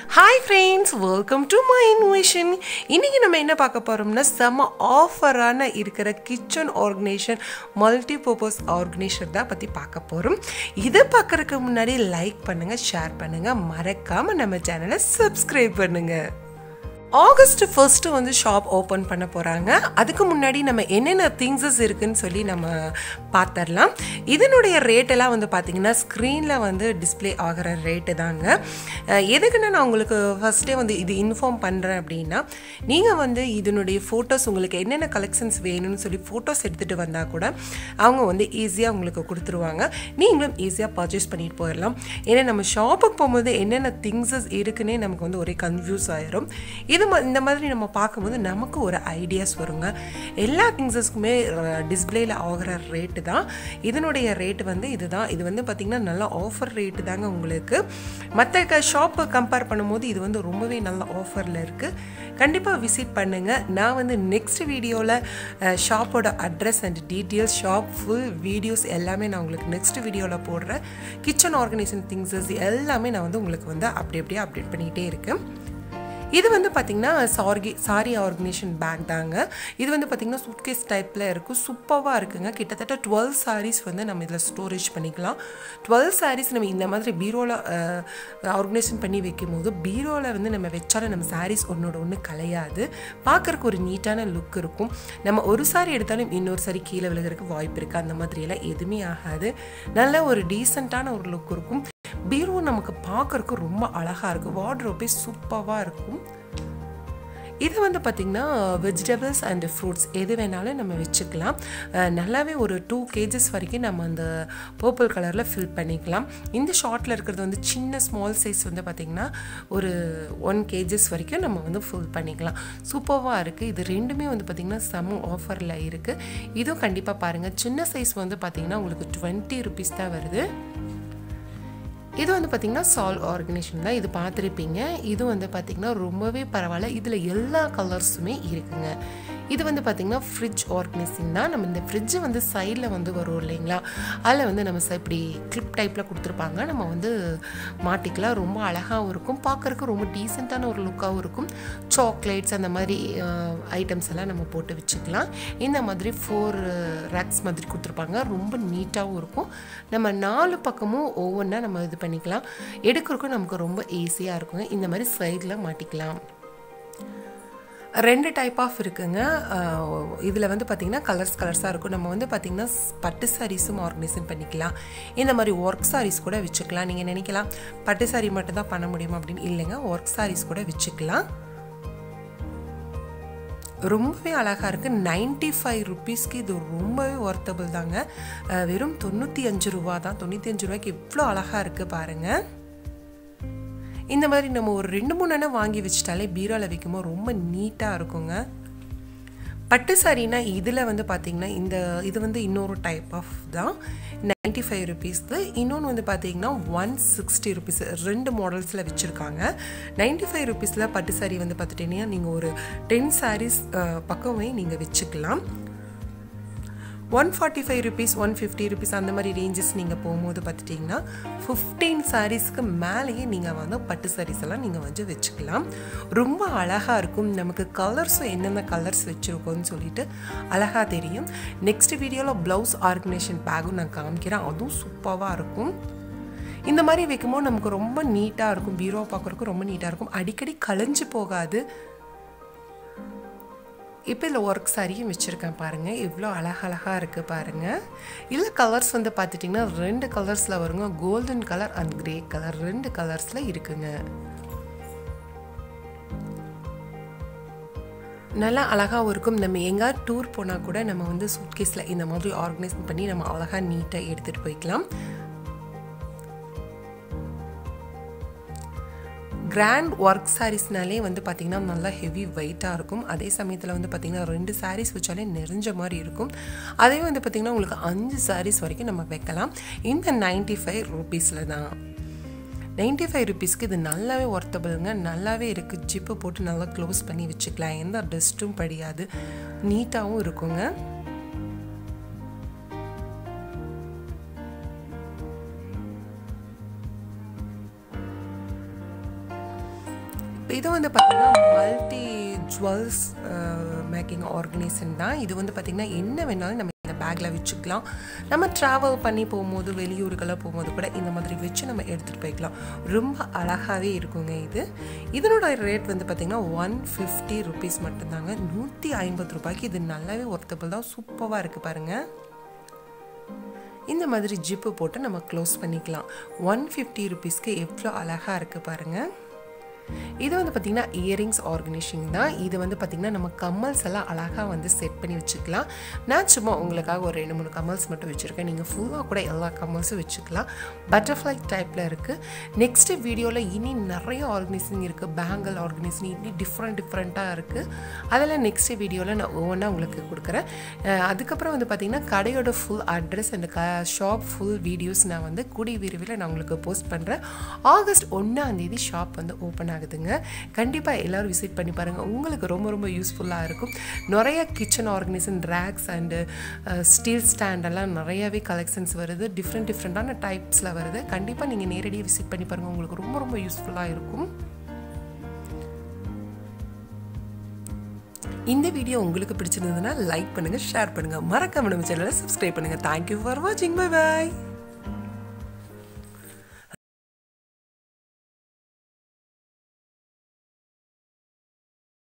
hi friends welcome to my invasion இன்றைக்கி நம்ம என்ன பார்க்க போகிறோம்னா செம்ம ஆஃபரான இருக்கிற kitchen organisation multi purpose organisation தான் பற்றி பார்க்க போகிறோம் இதை பார்க்குறதுக்கு முன்னாடி லைக் பண்ணுங்கள் ஷேர் பண்ணுங்கள் மறக்காமல் நம்ம சேனலை சப்ஸ்கிரைப் பண்ணுங்கள் ஆகஸ்ட் ஃபர்ஸ்ட்டு வந்து ஷாப் ஓப்பன் பண்ண போகிறாங்க அதுக்கு முன்னாடி நம்ம என்னென்ன திங்ஸஸ் இருக்குன்னு சொல்லி நம்ம பார்த்துடலாம் இதனுடைய ரேட்டெல்லாம் வந்து பார்த்திங்கன்னா ஸ்க்ரீனில் வந்து டிஸ்ப்ளே ஆகிற ரேட்டு தாங்க அஹ் எதுக்குன்னா நான் உங்களுக்கு ஃபஸ்ட்டே வந்து இது இன்ஃபார்ம் பண்ணுறேன் அப்படின்னா நீங்கள் வந்து இதனுடைய ஃபோட்டோஸ் உங்களுக்கு என்னென்ன கலெக்ஷன்ஸ் வேணும்னு சொல்லி ஃபோட்டோஸ் எடுத்துகிட்டு வந்தால் கூட அவங்க வந்து ஈஸியாக உங்களுக்கு கொடுத்துருவாங்க நீங்களும் ஈஸியாக பர்ச்சேஸ் பண்ணிட்டு போயிடலாம் ஏன்னா நம்ம ஷாப்புக்கு போகும்போது என்னென்ன திங்ஸஸ் இருக்குன்னே நமக்கு வந்து ஒரே கன்ஃபியூஸ் ஆயிரும் இது மா இந்த மாதிரி நம்ம பார்க்கும்போது நமக்கு ஒரு ஐடியாஸ் வருங்க எல்லா திங்ஸஸ்க்குமே டிஸ்பிளேல ஆகிற ரேட்டு தான் இதனுடைய ரேட்டு வந்து இதுதான் இது வந்து பார்த்திங்கன்னா நல்ல ஆஃபர் ரேட்டு தாங்க உங்களுக்கு மற்ற க ஷாப்பை கம்பேர் பண்ணும்போது இது வந்து ரொம்பவே நல்ல ஆஃபரில் இருக்குது கண்டிப்பாக விசிட் பண்ணுங்கள் நான் வந்து நெக்ஸ்ட் வீடியோவில் ஷாப்போட address and details shop full videos எல்லாமே நான் உங்களுக்கு நெக்ஸ்ட் வீடியோவில் போடுறேன் கிச்சன் ஆர்கனைசேஷன் திங்ஸஸ் எல்லாமே நான் வந்து உங்களுக்கு வந்து அப்படி அப்படியே அப்டேட் பண்ணிக்கிட்டே இருக்கேன் இது வந்து பார்த்திங்கன்னா சார்கி சாரி ஆர்கனைசேஷன் பேக் தாங்க இது வந்து பார்த்திங்கன்னா சூட்கேஸ் டைப்பில் இருக்கும் சூப்பராக இருக்குங்க கிட்டத்தட்ட டுவெல் சாரீஸ் வந்து நம்ம இதில் ஸ்டோரேஜ் பண்ணிக்கலாம் டுவெல் சாரீஸ் நம்ம இந்த மாதிரி பீரோவில் ஆர்கனைசேஷன் பண்ணி வைக்கும் போது பீரோவில் வந்து நம்ம வச்சாலும் நம்ம சாரீஸ் ஒன்றோட ஒன்று கலையாது பார்க்குறக்கு ஒரு நீட்டான லுக் இருக்கும் நம்ம ஒரு சாரி எடுத்தாலும் இன்னொரு சாரி கீழே விழுகிறதுக்கு வாய்ப்பு இருக்குது அந்த மாதிரியெல்லாம் எதுவுமே ஆகாது நல்ல ஒரு டீசெண்டான ஒரு லுக் இருக்கும் பீரோ நமக்கு பார்க்குறக்கு ரொம்ப அழகாக இருக்கும் வார்ட்ரோப்பே சூப்பராக இருக்கும் இது வந்து பார்த்திங்கன்னா வெஜிடபிள்ஸ் அண்ட் ஃப்ரூட்ஸ் எது வேணாலும் நம்ம வச்சுக்கலாம் நல்லாவே ஒரு டூ கேஜஸ் வரைக்கும் நம்ம அந்த பர்பிள் கலரில் ஃபில் பண்ணிக்கலாம் இந்த ஷார்ட்டில் இருக்கிறது வந்து சின்ன ஸ்மால் சைஸ் வந்து பார்த்திங்கன்னா ஒரு ஒன் கேஜஸ் வரைக்கும் நம்ம வந்து ஃபில் பண்ணிக்கலாம் சூப்பராக இருக்குது இது ரெண்டுமே வந்து பார்த்திங்கன்னா செம ஆஃபரில் இருக்குது இதுவும் கண்டிப்பாக பாருங்கள் சின்ன சைஸ் வந்து பார்த்திங்கன்னா உங்களுக்கு டுவெண்ட்டி ருபீஸ் தான் வருது இது வந்து பார்த்திங்கன்னா சால் ஆர்கனைசேஷன் தான் இது பார்த்துருப்பீங்க இது வந்து பார்த்திங்கன்னா ரொம்பவே பரவாயில்ல இதில் எல்லா கலர்ஸுமே இருக்குங்க இது வந்து பார்த்திங்கன்னா ஃப்ரிட்ஜ் ஆர்கனைசிங் தான் நம்ம இந்த ஃப்ரிட்ஜு வந்து சைடில் வந்து வரும் இல்லைங்களா அதில் வந்து நம்ம இப்படி கிளிப் டைப்பில் கொடுத்துருப்பாங்க நம்ம வந்து மாட்டிக்கலாம் ரொம்ப அழகாகவும் இருக்கும் பார்க்குறக்கு ரொம்ப டீசெண்டான ஒரு லுக்காகவும் இருக்கும் சாக்லேட்ஸ் அந்த மாதிரி ஐட்டம்ஸ் எல்லாம் நம்ம போட்டு வச்சுக்கலாம் இந்த மாதிரி ஃபோர் ரேக்ஸ் மாதிரி கொடுத்துருப்பாங்க ரொம்ப நீட்டாகவும் இருக்கும் நம்ம நாலு பக்கமும் ஒவ்வொன்றா நம்ம இது பண்ணிக்கலாம் எடுக்கிறதுக்கும் நமக்கு ரொம்ப ஈஸியாக இருக்குங்க இந்த மாதிரி சைடில் மாட்டிக்கலாம் ரெண்டு டைப் ஆஃப் இருக்குங்க இதில் வந்து பார்த்திங்கன்னா கலர்ஸ் கலர்ஸாக இருக்கும் நம்ம வந்து பார்த்திங்கன்னா பட்டு சாரீஸும் ஆர்கனைசேஷன் பண்ணிக்கலாம் இந்த மாதிரி ஒர்க் சாரீஸ் கூட வச்சுக்கலாம் நீங்கள் நினைக்கலாம் பட்டு சாரீ மட்டும் தான் பண்ண முடியுமா அப்படின்னு இல்லைங்க ஒர்க் சாரீஸ் கூட வச்சுக்கலாம் ரொம்பவே அழகாக இருக்குது நைன்ட்டி ஃபைவ் ருபீஸ்க்கு இது ரொம்பவே ஒர்த்தபிள் தாங்க வெறும் தொண்ணூற்றி அஞ்சு ரூபா தான் தொண்ணூற்றி அஞ்சு ரூபாய்க்கு எவ்வளோ அழகாக இருக்குது பாருங்கள் இந்த மாதிரி நம்ம ஒரு ரெண்டு மூணு எண்ணெய் வாங்கி வச்சிட்டாலே பீரோவில் வைக்கும்போது ரொம்ப நீட்டாக இருக்குங்க பட்டு சாரினா இதில் வந்து பார்த்திங்கன்னா இந்த இது வந்து இன்னொரு டைப் ஆஃப் தான் நைன்ட்டி ஃபைவ் ருபீஸ்க்கு இன்னொன்று வந்து பார்த்தீங்கன்னா ஒன் சிக்ஸ்டி ருபீஸ் ரெண்டு மாடல்ஸில் வச்சுருக்காங்க நைன்ட்டி ஃபைவ் ருபீஸில் பட்டு சாரி வந்து பார்த்துட்டிங்கன்னா நீங்கள் ஒரு டென் சாரீஸ் பக்கமே நீங்கள் வச்சுக்கலாம் one forty five rupees one fifty rupees அந்த மாதிரி ரேஞ்சஸ் நீங்கள் போகும்போது பார்த்துட்டிங்கன்னா ஃபிஃப்டீன் சாரீஸ்க்கு மேலேயே நீங்கள் வந்து பட்டு சாரீஸ் எல்லாம் நீங்கள் வந்து வச்சுக்கலாம் ரொம்ப அழகாக இருக்கும் நமக்கு கலர்ஸும் என்னென்ன கலர்ஸ் வச்சுருக்கோன்னு சொல்லிட்டு அழகாக தெரியும் நெக்ஸ்ட் வீடியோவில் ப்ளவுஸ் ஆர்கனைசேஷன் பேக்கும் நான் காமிக்கிறேன் அதுவும் சூப்பராக இருக்கும் இந்த மாதிரி வைக்கும்போது நமக்கு ரொம்ப நீட்டாக இருக்கும் பீரோ பார்க்குறதுக்கு ரொம்ப நீட்டாக இருக்கும் அடிக்கடி களைஞ்சு போகாது இப்போ இதில் ஒர்க் சாரியும் வச்சுருக்கேன் பாருங்கள் இவ்வளோ அழகழகாக இருக்குது பாருங்கள் இல்லை கலர்ஸ் வந்து பார்த்துட்டிங்கன்னா ரெண்டு கலர்ஸில் வருங்க golden colour and grey colour ரெண்டு கலர்ஸில் இருக்குங்க நல்லா அழகாகவும் இருக்கும் நம்ம எங்கேயாவது டூர் போனால் கூட நம்ம வந்து சூட்கேஸில் இந்த மாதிரி ஆர்கனைஸ் பண்ணி நம்ம அழகாக நீட்டாக எடுத்துகிட்டு போய்க்கலாம் கிராண்ட் ஒர்க் சாரீஸ்னாலே வந்து பார்த்திங்கன்னா நல்லா ஹெவி வெயிட்டாக இருக்கும் அதே சமயத்தில் வந்து பார்த்திங்கன்னா ரெண்டு சாரீஸ் வச்சாலே நெறிஞ்ச மாதிரி இருக்கும் அதே வந்து பார்த்திங்கன்னா உங்களுக்கு அஞ்சு சாரீஸ் வரைக்கும் நம்ம வைக்கலாம் இந்த நைன்ட்டி ஃபைவ் ருபீஸில் தான் நைன்ட்டி ஃபைவ் ருபீஸ்க்கு இது நல்லாவே ஒர்த்தபிளுங்க நல்லாவே இருக்குது ஜிப்பு போட்டு நல்லா க்ளோஸ் பண்ணி வச்சுக்கலாம் எந்த டஸ்ட்டும் படியாது நீட்டாகவும் இருக்குங்க இது வந்து பார்த்திங்கன்னா மல்டி ஜுவல்ஸ் மேக்கிங் ஆர்கனைசேஷன் தான் இது வந்து பார்த்திங்கன்னா என்ன வேணாலும் நம்ம இந்த பேக்கில் வச்சுக்கலாம் நம்ம ட்ராவல் பண்ணி போகும்போது வெளியூருக்கெல்லாம் போகும்போது கூட இந்த மாதிரி வச்சு நம்ம எடுத்துகிட்டு போய்க்கலாம் ரொம்ப அழகாகவே இருக்குங்க இது இதனோட ரேட் வந்து பார்த்திங்கன்னா ஒன் ஃபிஃப்டி ருபீஸ் மட்டும்தாங்க நூற்றி ஐம்பது ரூபாய்க்கு இது நல்லாவே ஒர்த்தபிள் தான் சூப்பராக இருக்குது பாருங்கள் இந்த மாதிரி ஜிப்பு போட்டு நம்ம க்ளோஸ் பண்ணிக்கலாம் ஒன் ஃபிஃப்டி ருபீஸ்க்கு எவ்வளோ அழகாக இருக்குது பாருங்கள் இது வந்து பார்த்திங்கன்னா இயரிங்ஸ் ஆர்கனைசிங் தான் இது வந்து பார்த்திங்கன்னா நம்ம கம்மல்ஸ் எல்லாம் அழகாக வந்து செட் பண்ணி வச்சுக்கலாம் நான் சும்மா உங்களுக்காக ஒரு ரெண்டு மூணு கம்மல்ஸ் மட்டும் வச்சுருக்கேன் நீங்கள் ஃபுல்லாக கூட எல்லா கம்மல்ஸும் வச்சுக்கலாம் பட்டர்ஃப்ளை டைப்பில் இருக்குது நெக்ஸ்ட்டு வீடியோவில் இனி நிறைய ஆர்கனைசிங் இருக்குது பேங்கிள் ஆர்கனைசிங் இனி டிஃப்ரெண்ட் டிஃப்ரெண்ட்டாக இருக்குது அதெல்லாம் நெக்ஸ்ட் வீடியோவில் நான் ஒவ்வொன்றா உங்களுக்கு கொடுக்குறேன் அதுக்கப்புறம் வந்து பார்த்திங்கன்னா கடையோட ஃபுல் அட்ரஸ் அண்ட் க ஷாப் ஃபுல் வீடியோஸ் நான் வந்து கூடிய விரைவில் நான் உங்களுக்கு போஸ்ட் பண்ணுறேன் ஆகஸ்ட் ஒன்றாந்தேதி ஷாப் வந்து ஓப்பன் ஆகுதுங்க கண்டிப்பாக எல்லோரும் விசிட் பண்ணி பாருங்கள் உங்களுக்கு ரொம்ப ரொம்ப யூஸ்ஃபுல்லாக இருக்கும் நிறைய kitchen organisation racks and steel ஸ்டாண்டெல்லாம் நிறையவே கலெக்ஷன்ஸ் வருது டிஃப்ரெண்ட் டிஃப்ரெண்ட்டான டைப்ஸில் வருது கண்டிப்பாக நீங்கள் நேரடியாக விசிட் பண்ணி பாருங்கள் உங்களுக்கு ரொம்ப ரொம்ப யூஸ்ஃபுல்லாக இருக்கும் இந்த வீடியோ உங்களுக்கு பிடிச்சிருந்ததுன்னா லைக் பண்ணுங்கள் ஷேர் பண்ணுங்கள் மறக்காம நம்ம சேனலை சப்ஸ்கிரைப் பண்ணுங்கள் தேங்க்யூ ஃபார் வாட்சிங் பை பாய்